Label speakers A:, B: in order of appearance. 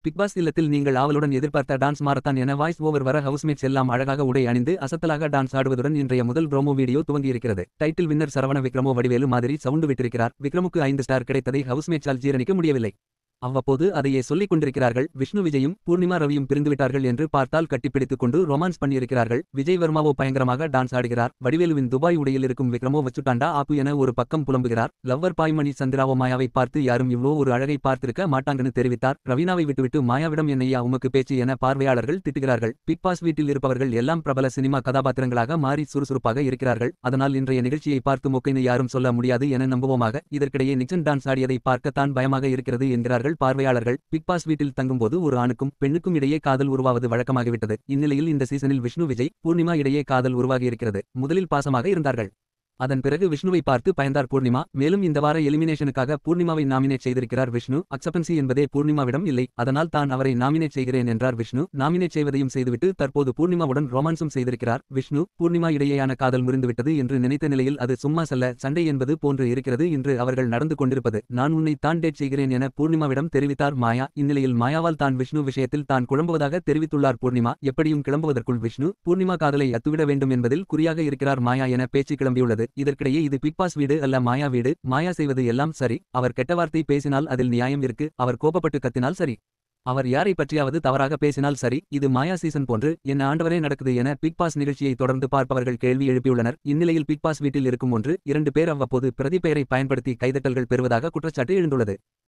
A: Bigg Boss இல்லத்தில் நீங்கள் ஆவலுடன் எதிர்பார்த்த டான்ஸ் மாரத்தான் என வாய்ஸ் ஓவர் வர ஹவுஸ்மேட்ஸ் எல்லாம் அழகாக உடை அணிந்து அசத்தலாக டான்ஸ் ஆடுவதுடன் இன்றைய முதல் ப்ரோமோ வீடியோ துவங்கியிருக்கிறது டைட்டில் வின்னர் சரவண விக்ரமோ வடிவேலு மாதிரி சவுண்டு விட்டிருக்கிறார் விக்ரமுக்கு ஐந்து ஸ்டார் கிடைத்ததை ஹவுஸ்மேட்ஸால் ஜீரணிக்க முடியவில்லை அவ்வப்போது அதையே சொல்லிக் கொண்டிருக்கிறார்கள் விஷ்ணு விஜயும் பூர்ணிமா ரவியும் பிரிந்துவிட்டார்கள் என்று பார்த்தால் கட்டிப்பிடித்துக் கொண்டு ரொமான்ஸ் பண்ணியிருக்கிறார்கள் விஜய் வர்மாவோ பயங்கரமாக டான்ஸ் ஆடுகிறார் வடிவேலுவின் துபாய் உடையில் இருக்கும் விக்ரமோ வச்சுட்டாண்டா ஆப்பு என ஒரு பக்கம் புலம்புகிறார் லவ்வர் பாய்மணி சந்திராவோ மாயாவை பார்த்து யாரும் இவ்வளோ ஒரு அழகை பார்த்திருக்க மாட்டாங்கன்னு தெரிவித்தார் ரவீனாவை விட்டுவிட்டு மாயாவிடம் என்னையா உமக்கு பேச்சு என பார்வையாளர்கள் திட்டுகிறார்கள் பிக் பாஸ் வீட்டில் இருப்பவர்கள் எல்லாம் பிரபல சினிமா கதாபாத்திரங்களாக மாறி சுறுசுறுப்பாக இருக்கிறார்கள் அதனால் இன்றைய நிகழ்ச்சியை பார்த்து மொக்கைன்னு யாரும் சொல்ல முடியாது என நம்புவோமாக இதற்கிடையே நிக்சன் டான்ஸ் ஆடியதை பார்க்கத்தான் பயமாக இருக்கிறது என்கிறார்கள் பார்வையாளர்கள் பிக் பாஸ் வீட்டில் தங்கும்போது ஒரு ஆணுக்கும் பெண்ணுக்கும் இடையே காதல் உருவாவது வழக்கமாகிவிட்டது இந்நிலையில் இந்த சீசனில் விஷ்ணு விஜய் பூர்ணிமா இடையே காதல் உருவாகியிருக்கிறது முதலில் பாசமாக இருந்தார்கள் அதன் பிறகு விஷ்ணுவை பார்த்து பயந்தார் பூர்ணிமா மேலும் இந்த வார எலிமினேஷனுக்காக பூர்ணிமாவை நாமினேட் செய்திருக்கிறார் விஷ்ணு அக்செப்டன்சி என்பதே பூர்ணிமாவிடம் இல்லை அதனால் தான் அவரை நாமினேட் செய்கிறேன் என்றார் விஷ்ணு நாமினேட் செய்வதையும் செய்துவிட்டு தற்போது பூர்ணிமாவுடன் ரொமான்ஸும் செய்திருக்கிறார் விஷ்ணு பூர்ணிமா இடையேயான காதல் முறிந்துவிட்டது என்று நினைத்த நிலையில் அது சும்மா செல்ல சண்டை என்பது போன்று இருக்கிறது என்று அவர்கள் நடந்து கொண்டிருப்பது நான் உன்னை தான் டேட் செய்கிறேன் என பூர்ணிமாவிடம் தெரிவித்தார் மாயா இந்நிலையில் மாயாவால் தான் விஷ்ணு விஷயத்தில் தான் குழம்புவதாக தெரிவித்துள்ளார் பூர்ணிமா எப்படியும் கிளம்புவதற்குள் விஷ்ணு பூர்ணிமா காதலை அத்துவிட வேண்டும் என்பதில் குறியாக இருக்கிறார் மாயா என பேச்சு கிளம்பியுள்ளது இதற்கிடையே இது பிக் பாஸ் வீடு அல்ல மாயா வீடு மாயா செய்வது எல்லாம் சரி அவர் கெட்ட வார்த்தை பேசினால் அதில் நியாயம் இருக்கு அவர் கோபப்பட்டு கத்தினால் சரி அவர் யாரை பற்றியாவது தவறாக பேசினால் சரி இது மாயா சீசன் போன்று என்ன ஆண்டவரே நடக்குது என பிக் பாஸ் நிகழ்ச்சியை தொடர்ந்து பார்ப்பவர்கள் கேள்வி எழுப்பியுள்ளனர் இந்நிலையில் பிக் பாஸ் வீட்டில் இருக்கும் ஒன்று இரண்டு பேர் அவ்வப்போது பிரதி பெயரை பயன்படுத்தி கைதட்டல்கள் பெறுவதாக குற்றச்சாட்டு எழுந்துள்ளது